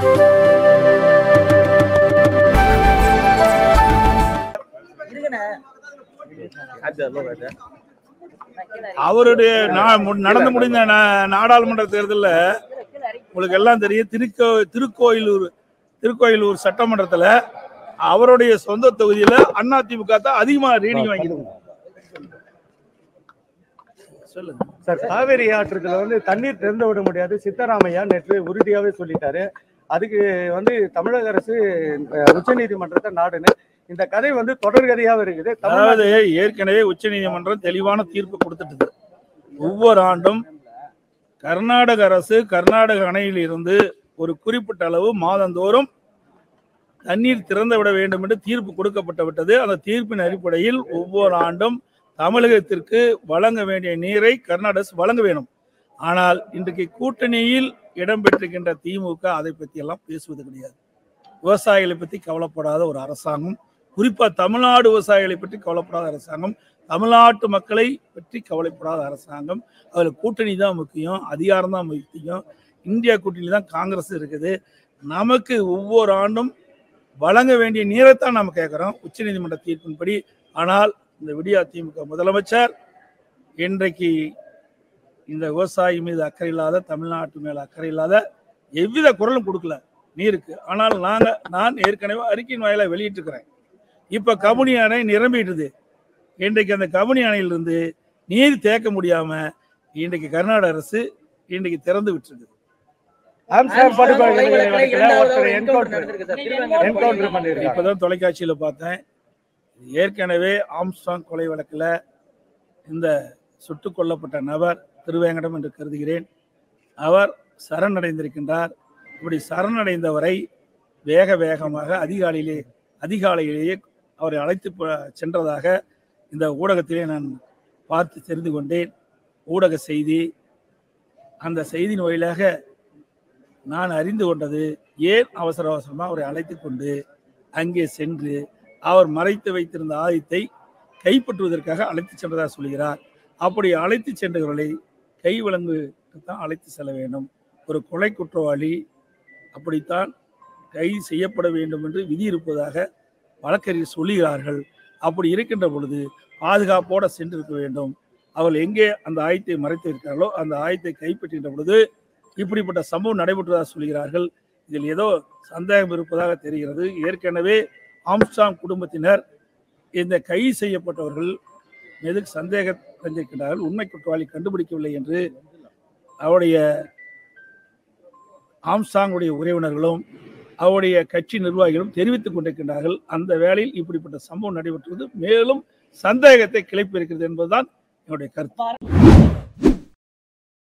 அவருடைய நா- மு- நடந்து முடிந்த நா- நாடாளுமன்ற தேர்தல்ல உங்களுக்கு எல்லாம் தெரியும் திருக்கோ திருக்கோயிலூர் திருக்கோயிலூர் சட்டமன்றத்துல அவருடைய சொந்த தொகுதியில அதிமுக தான் அதிகமா ரீடிங் வாங்கிருக்கு சொல்லுங்க சார் காவேரி ஆற்றுக்குள்ள வந்து தண்ணீர் திறந்து விட முடியாது சித்தராமையா நேற்று உறுதியாவே சொல்லிட்டாரு அதுக்கு வந்து தமிழக அரசு உச்ச நீதிமன்றத்தை நாடுன்னு இந்த கதை வந்து தொடர்கதையாவே இருக்குது தமிழ்நாடு அதாவது ஏற்கனவே உச்சநீதிமன்றம் தெளிவான தீர்ப்பு கொடுத்துட்டது ஒவ்வொரு ஆண்டும் கர்நாடக அரசு கர்நாடக அணையில் இருந்து ஒரு குறிப்பிட்ட அளவு மாதந்தோறும் தண்ணீர் திறந்து விட வேண்டும் என்று தீர்ப்பு கொடுக்கப்பட்டு விட்டது அந்த தீர்ப்பின் அடிப்படையில் ஒவ்வொரு ஆண்டும் தமிழகத்திற்கு வழங்க வேண்டிய நீரை கர்நாடக அரசு வழங்க வேணும் ஆனால் இன்றைக்கு கூட்டணியில் இடம்பெற்றிருக்கின்ற திமுக அதை பற்றி எல்லாம் பேசுவது கிடையாது விவசாயிகளை பற்றி கவலைப்படாத ஒரு அரசாங்கம் குறிப்பா தமிழ்நாடு விவசாயிகளை பற்றி கவலைப்படாத அரசாங்கம் தமிழ்நாட்டு மக்களை பற்றி கவலைப்படாத அரசாங்கம் அதில் கூட்டணி தான் முக்கியம் அதிகாரம் தான் முக்கியம் இந்தியா கூட்டணி தான் காங்கிரஸ் இருக்குது நமக்கு ஒவ்வொரு ஆண்டும் வழங்க வேண்டிய நீரைத்தான் நம்ம கேட்குறோம் உச்சநீதிமன்ற தீர்ப்பின்படி ஆனால் இந்த விடியா திமுக முதலமைச்சர் இன்றைக்கு இந்த விவசாயி மீது அக்கறை இல்லாத தமிழ்நாட்டு மேல அக்கறை இல்லாத எவ்வித குரலும் கொடுக்கல நீருக்கு ஆனால் நாங்க நான் ஏற்கனவே அறிக்கையின் வாயில வெளியிட்டிருக்கிறேன் இப்ப கமுனி அணை நிரம்பிட்டுது இன்றைக்கு அந்த கமுனி அணையிலிருந்து நீர் தேக்க முடியாம இன்றைக்கு கர்நாடக அரசு இன்றைக்கு திறந்து விட்டுருக்கு ஆம்ஸ்டர் படுகொலை வழக்குல ஒருத்தர் என்கவுண்டர் என்கவுண்டர் பண்ணிருக்காங்க இப்பதான் தொலைக்காட்சியில பார்த்தேன் ஏற்கனவே ஆம்ஸ்டாங் கொலை வழக்குல இந்த சுட்டுக் கொல்லப்பட்ட நபர் திருவேங்கடம் என்று கருதுகிறேன் அவர் சரணடைந்திருக்கின்றார் இப்படி சரணடைந்தவரை வேக வேகமாக அதிகாலையிலே அதிகாலையிலேயே அவரை அழைத்து ப- சென்றதாக இந்த ஊடகத்திலே நான் பார்த்து தெரிந்து கொண்டேன் ஊடக செய்தி அந்த செய்தியின் வழியாக நான் அறிந்து கொண்டது ஏன் அவசர அவசரமாக அவரை அழைத்து கொண்டு அங்கே சென்று அவர் மறைத்து வைத்திருந்த ஆயுதத்தை கைப்பற்றுவதற்காக அழைத்து சென்றதாக சொல்கிறார் அப்படி அழைத்து சென்றவர்களை கை விலங்கு தான் அழைத்து செல்ல வேண்டும் ஒரு கொலை குற்றவாளி அப்படித்தான் கைது செய்யப்பட வேண்டும் என்று விதி இருப்பதாக வழக்கறிஞர் சொல்லுகிறார்கள் அப்படி இருக்கின்ற பொழுது பாதுகாப்போட சென்றிருக்க வேண்டும் அவர்கள் எங்கே அந்த ஆயத்தை மறைத்து இருக்கிறார்களோ அந்த ஆயத்தை கைப்பற்றுகின்ற பொழுது இப்படிப்பட்ட சம்பவம் நடைபெற்றதாக சொல்கிறார்கள் இதில் ஏதோ சந்தேகம் இருப்பதாக தெரிகிறது ஏற்கனவே ஆம்ஸ்டாங் குடும்பத்தினர் இந்த கைது செய்யப்பட்டவர்கள் மீது சந்தேகம் அடைந்திருக்கிறார்கள் உண்மை குற்றவாளி கண்டுபிடிக்கவில்லை என்று அவருடைய ஆம்ஸ்டாங்குடைய உறவினர்களும் அவருடைய கட்சி நிர்வாகிகளும் தெரிவித்துக் கொண்டிருக்கின்றார்கள் அந்த வேளையில் இப்படிப்பட்ட சம்பவம் நடைபெற்றது மேலும் சந்தேகத்தை கிளப்பி இருக்கிறது என்பதுதான் என்னுடைய கருத்து